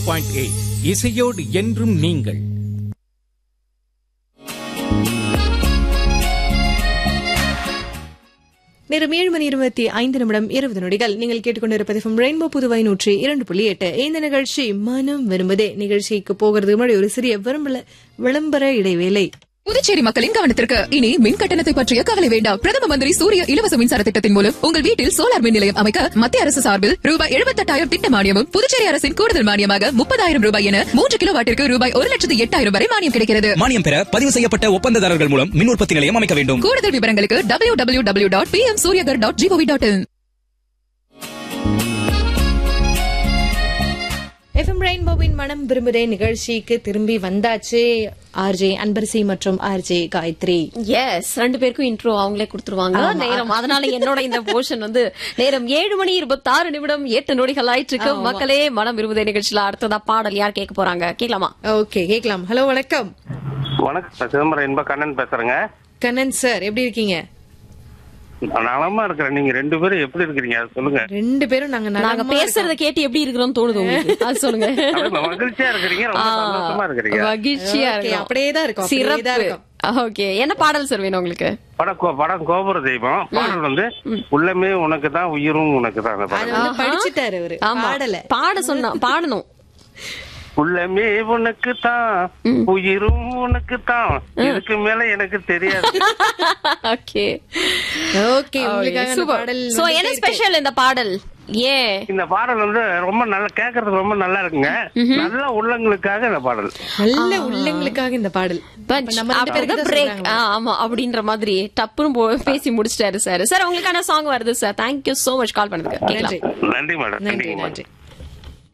Point eight இசையோடு என்றும் நீங்கள் நேரம் ஏழு மணி இருபத்தி ஐந்து நிமிடம் இருபது நொடிகள் நீங்கள் கேட்டுக்கொண்டிருப்பது ரெயின்போ புதுவை நூற்றி இரண்டு புள்ளி எட்டு இந்த நிகழ்ச்சி மனம் விரும்புதே நிகழ்ச்சிக்கு போகிறதுக்கு முன்னாடி ஒரு சிறிய விரும்பல விளம்பர இடைவேளை புதுச்சேரி மக்களின் கவனத்திற்கு இனி மின் கட்டணத்தை பற்றிய கவலை வேண்டாம் பிரதம மந்திரி சூரிய இலவச மின்சார திட்டத்தின் மூலம் உங்கள் வீட்டில் சோலார் மின் நிலையம் அமைக்க மத்திய அரசு சார்பில் ரூபாய் எழுபத்தெட்டாயிரம் திட்ட மானியமும் புதுச்சேரி அரசின் கூடுதல் மானியமாக முப்பதாயிரம் ரூபாய் என மூன்று கிலோ வாட்டிற்கு ரூபாய் ஒரு லட்சத்து எட்டாயிரம் வரை மானியம் கிடைக்கிறது மானியம் பெற பதிவு செய்யப்பட்ட ஒப்பந்ததாரர்கள் மூலம் மின் உற்பத்தி நிலையம் அமைக்க வேண்டும் கூடுதல் விவரங்களுக்கு W W W dot P M Suryaghar dot G O V dot in FM ரெயின்போவின் மனம் விரும்புதே நிகழ்ச்சிக்கு திரும்பி வந்தாச்சு ஆர்ஜே அன்பரசி மற்றும் ஆர்ஜே காயத்ரி எஸ் ரெண்டு பேருக்கும் இன்ட்ரோ அவங்களே கொடுத்துருவாங்க நேரம் அதனால என்னோட இந்த போர்ஷன் வந்து நேரம் ஏழு மணி இருபத்தாறு நிமிடம் எட்டு நொடிகள் ஆயிட்டு இருக்கு மக்களே மனம் விரும்புதே நிகழ்ச்சியில அடுத்ததா பாடல் யார் கேட்க போறாங்க கேட்கலாமா ஓகே கேட்கலாம் ஹலோ வணக்கம் வணக்கம் சார் சிதம்பரம் இன்ப கண்ணன் பேசுறேங்க கண்ணன் சார் எப்படி இருக்கீங்க நான் நலமா இருக்கிறேன் நீங்க ரெண்டு பேரும் எப்படி இருக்கிறீங்க அது சொல்லுங்க ரெண்டு பேரும் நாங்க நாங்க நலமா பேசுறத கேட்டு எப்படி இருக்கிறோம் தோணுது உங்களுக்கு அது சொல்லுங்க அப்படியே மகிழ்ச்சியா இருக்கிறீங்க ரொம்ப ஆ, சந்தோஷமா இருக்கிறீங்க மகிழ்ச்சியா Okay, இருக்கும் அப்படியே தான் இருக்கும், அப்படியே தான் சிறப்பு இருக்கும். ஓகே என்ன பாடல் சார் வேணும் உங்களுக்கு படம் கோ- படம் கோபுர தெய்வம் பாடல் வந்து உள்ளமே உனக்கு தான் உயிரும் உனக்கு தான் அந்த அது பாடல் வந்து படிச்சுட்டாரு அவரு ஆமா பாடல பாட சொன்னா பாடணும் உள்ளமே உனக்கு தான் உயிரும் உனக்கு தான் இதுக்கு மேல எனக்கு தெரியாது ஓகே ஓகே உங்களுக்காக அந்த பாடல் சோ வந்துட்டே என்ன இருக்கு. ஸ்பெஷல் இந்த பாடல் ஏன் இந்த பாடல் வந்து ரொம்ப நல்லா கேட்கறதுக்கு ரொம்ப நல்லா இருக்குங்க நல்ல உள்ளங்களுக்காக இந்த பாடல் நல்ல உள்ளங்களுக்காக இந்த பாடல் Bunch. அப்ப நம்ம ரெண்டு பேருக்கு அப்படிதான் தான் break. சொல்றாங்களா? ஆ, ஆமா அப்படின்ற மாதிரி டப்புன்னு போ- பேசி முடிச்சிட்டாரு சார் சார் உங்களுக்கான சாங் வருது sir thank you so much call பண்ணதுக்கு நன்றி கேட்கலாம் நன்றி மேடம் நன்றி நன்றிங்க மேடம் நன்றி